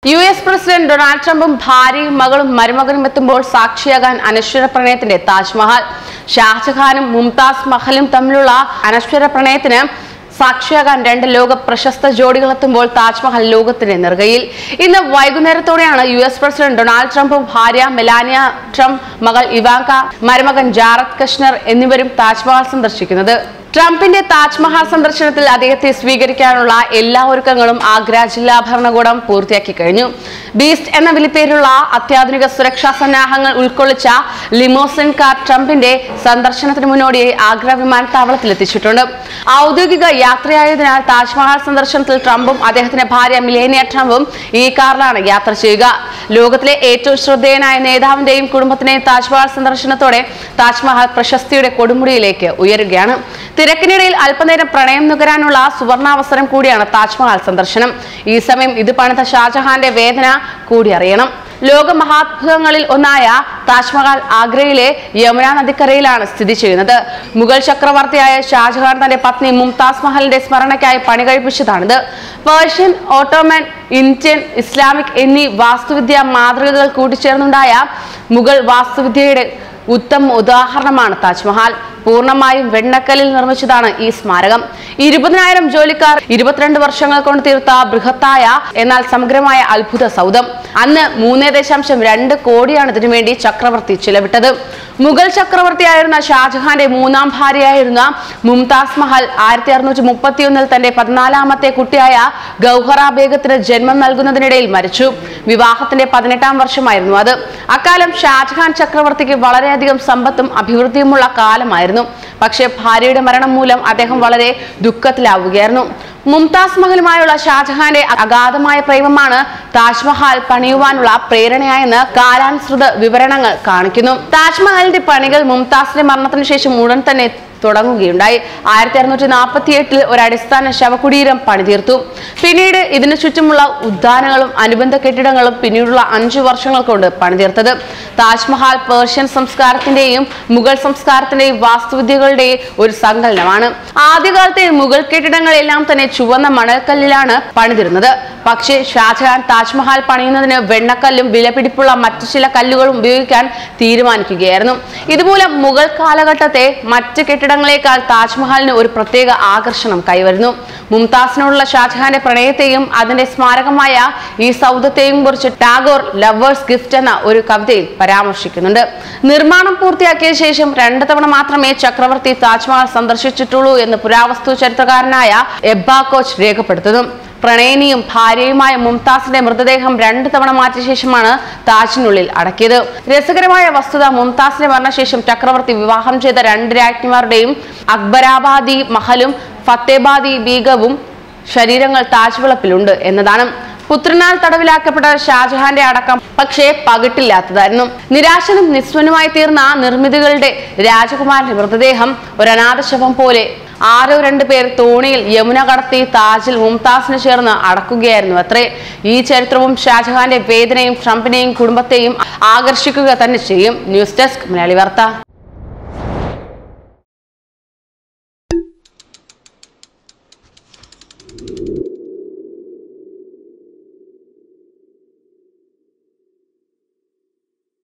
U S president Donald ട്രംപും ഭാര്യയും മകളും മരുമകനും എത്തുമ്പോൾ സാക്ഷിയാകാൻ അനശ്വര പ്രണയത്തിന്റെ താജ്മഹൽ ഷാജഹാനും മുംതാസ് മഹലും തമ്മിലുള്ള അനശ്വര പ്രണയത്തിന് സാക്ഷിയാകാൻ രണ്ട് ലോക പ്രശസ്ത ജോഡികൾ എത്തുമ്പോൾ താജ്മഹൽ ലോകത്തിന്റെ നെറുകയിൽ ഇന്ന് വൈകുന്നേരത്തോടെയാണ് യു എസ് പ്രസിഡന്റ് ഡൊണാൾഡ് ട്രംപും ഭാര്യ മെലാനിയ ട്രംപ് മകൾ ഇവാങ്ക മരുമകൻ ജാറദ് കഷ്ണർ എന്നിവരും താജ്മഹൽ സന്ദർശിക്കുന്നത് ട്രംപിന്റെ താജ്മഹൽ സന്ദർശനത്തിൽ അദ്ദേഹത്തെ സ്വീകരിക്കാനുള്ള എല്ലാ ഒരുക്കങ്ങളും ആഗ്ര ജില്ലാ ഭരണകൂടം പൂർത്തിയാക്കി കഴിഞ്ഞു ബീസ്റ്റ് എന്ന വിളിപ്പേരുള്ള അത്യാധുനിക സുരക്ഷാ സന്നാഹങ്ങൾ ഉൾക്കൊള്ളിച്ച ലിമോസിൻ കാർ ട്രംപിന്റെ സന്ദർശനത്തിന് മുന്നോടിയായി ആഗ്ര വിമാനത്താവളത്തിൽ എത്തിച്ചിട്ടുണ്ട് ഔദ്യോഗിക യാത്രയായതിനാൽ താജ്മഹൽ സന്ദർശനത്തിൽ ട്രംപും അദ്ദേഹത്തിന്റെ ഭാര്യ മിലേനിയ ട്രംപും ഈ കാറിലാണ് യാത്ര ചെയ്യുക ലോകത്തിലെ ഏറ്റവും ശ്രദ്ധേയനായ നേതാവിന്റെയും കുടുംബത്തിന്റെയും താജ്മഹൽ സന്ദർശനത്തോടെ താജ്മഹൽ പ്രശസ്തിയുടെ കൊടുമുടിയിലേക്ക് ഉയരുകയാണ് തിരക്കിനിടയിൽ അല്പനേരം പ്രണയം നുകരാനുള്ള സുവർണാവസരം കൂടിയാണ് താജ്മഹൽ സന്ദർശനം ഈ സമയം ഇത് പണിത ഷാജഹാന്റെ വേദന കൂടി അറിയണം ലോക മഹാത്ഭുതങ്ങളിൽ ഒന്നായ താജ്മഹൽ ആഗ്രയിലെ യമുന നദിക്കരയിലാണ് സ്ഥിതി ചെയ്യുന്നത് മുഗൾ ചക്രവർത്തിയായ ഷാജഹാൻ തന്റെ പത്നി മുംതാസ് മഹലിന്റെ സ്മരണയ്ക്കായി പണി കഴിപ്പിച്ചതാണിത് പേർഷ്യൻ ഓട്ടോമൻ ഇന്ത്യൻ ഇസ്ലാമിക് എന്നീ വാസ്തുവിദ്യാ മാതൃകകൾ കൂട്ടിച്ചേർന്നുണ്ടായ മുഗൾ വാസ്തുവിദ്യയുടെ ഉത്തമ ഉദാഹരണമാണ് താജ്മഹൽ പൂർണ്ണമായും വെണ്ണക്കല്ലിൽ നിർമ്മിച്ചതാണ് ഈ സ്മാരകം ഇരുപതിനായിരം ജോലിക്കാർ ഇരുപത്തിരണ്ട് വർഷങ്ങൾ കൊണ്ട് തീർത്ത ബൃഹത്തായ എന്നാൽ സമഗ്രമായ അത്ഭുത സൗധം അന്ന് മൂന്ന് ദശാംശം രണ്ട് കോടിയാണ് ഇതിനുവേണ്ടി ചക്രവർത്തി ചിലവിട്ടത് മുഗൾ ചക്രവർത്തിയായിരുന്ന ഷാജഹാന്റെ മൂന്നാം ഭാര്യയായിരുന്ന മുംതാസ് മഹൽ ആയിരത്തി അറുന്നൂറ്റി മുപ്പത്തിയൊന്നിൽ തന്റെ പതിനാലാമത്തെ കുട്ടിയായ ഗൗഹറ ബേഗത്തിന് ജന്മം നൽകുന്നതിനിടയിൽ മരിച്ചു വിവാഹത്തിന്റെ പതിനെട്ടാം വർഷമായിരുന്നു അത് അക്കാലം ഷാജഹാൻ ചക്രവർത്തിക്ക് വളരെയധികം സമ്പത്തും അഭിവൃദ്ധിയുമുള്ള കാലമായിരുന്നു പക്ഷേ ഭാര്യയുടെ മരണം മൂലം അദ്ദേഹം വളരെ ദുഃഖത്തിലാവുകയായിരുന്നു മുംതാസ് മഹലുമായുള്ള ഷാജഹാന്റെ അഗാധമായ പ്രേമമാണ് താജ്മഹൽ പണിയുവാനുള്ള പ്രേരണയായെന്ന് കാലാനുസൃത വിവരണങ്ങൾ കാണിക്കുന്നു താജ്മഹലിന്റെ പണികൾ മുംതാസിന്റെ മരണത്തിന് ശേഷം ഉടൻ തന്നെ തുടങ്ങുകയുണ്ടായി ആയിരത്തി അറുന്നൂറ്റി നാൽപ്പത്തി എട്ടിൽ ഒരു അടിസ്ഥാന ശവകുടീരം പണിതീർത്തു പിന്നീട് ഇതിനു ചുറ്റുമുള്ള ഉദ്യാനങ്ങളും അനുബന്ധ കെട്ടിടങ്ങളും പിന്നീടുള്ള അഞ്ചു വർഷങ്ങൾ കൊണ്ട് പണിതീർത്തത് താജ്മഹൽ പേർഷ്യൻ സംസ്കാരത്തിന്റെയും മുഗൾ സംസ്കാരത്തിന്റെയും വാസ്തുവിദ്യകളുടെയും ഒരു സങ്കലനമാണ് ആദ്യകാലത്തെ മുഗൾ കെട്ടിടങ്ങളെല്ലാം തന്നെ ചുവന്ന മണൽക്കല്ലിലാണ് പണിതിരുന്നത് പക്ഷേ ഷാജഹാൻ താജ്മഹൽ പണിയുന്നതിന് വെണ്ണക്കല്ലും വിലപിടിപ്പുള്ള മറ്റു ചില കല്ലുകളും ഉപയോഗിക്കാൻ തീരുമാനിക്കുകയായിരുന്നു ഇതുമൂലം മുഗൾ കാലഘട്ടത്തെ മറ്റ് കെട്ടിടങ്ങളെക്കാൾ താജ്മഹലിന് ഒരു പ്രത്യേക ആകർഷണം കൈവരുന്നു മുംതാസിനോടുള്ള ഷാജഹാന്റെ പ്രണയത്തെയും അതിന്റെ സ്മാരകമായ ഈ സൗധത്തെയും കുറിച്ച് ടാഗോർ ലവേഴ്സ് ഗിഫ്റ്റ് എന്ന ഒരു കവിതയിൽ പരാമർശിക്കുന്നുണ്ട് നിർമ്മാണം പൂർത്തിയാക്കിയ ശേഷം രണ്ട് തവണ മാത്രമേ ചക്രവർത്തി താജ്മഹൽ സന്ദർശിച്ചിട്ടുള്ളൂ എന്ന് പുരാവസ്തു ചരിത്രകാരനായ എബ്ബാ കോച്ച് രേഖപ്പെടുത്തുന്നു പ്രണയിനിയും ഭാര്യയുമായ മുംതാസിന്റെ മൃതദേഹം രണ്ടു തവണ മാറ്റിയ ശേഷമാണ് താജിനുള്ളിൽ അടക്കിയത് രസകരമായ വസ്തുത മുംതാസിന്റെ മരണശേഷം ചക്രവർത്തി വിവാഹം ചെയ്ത രണ്ട് രാജ്ഞിമാരുടെയും അക്ബരാബാദി മഹലും ഫത്തേബാദി ബീഗവും ശരീരങ്ങൾ താജ് വിളപ്പിലുണ്ട് എന്നതാണ് പുത്രനാൽ തടവിലാക്കപ്പെട്ട ഷാജഹാന്റെ അടക്കം പക്ഷേ പകിട്ടില്ലാത്തതായിരുന്നു നിരാശനും നിസ്വനുമായി തീർന്ന നിർമ്മിതികളുടെ രാജകുമാരന്റെ മൃതദേഹം ഒരു അനാഥശവം പോലെ ആരോ രണ്ടു പേർ തോണിയിൽ യമുന കടത്തി താജിൽ മുംതാസിന് ചേർന്ന് അടക്കുകയായിരുന്നു അത്രേ ഈ ചരിത്രവും ഷാജഹാന്റെ വേദനയും ട്രംപിനെയും കുടുംബത്തെയും ആകർഷിക്കുക തന്നെ ചെയ്യും ന്യൂസ് ഡെസ്ക് മലയാളി വാർത്ത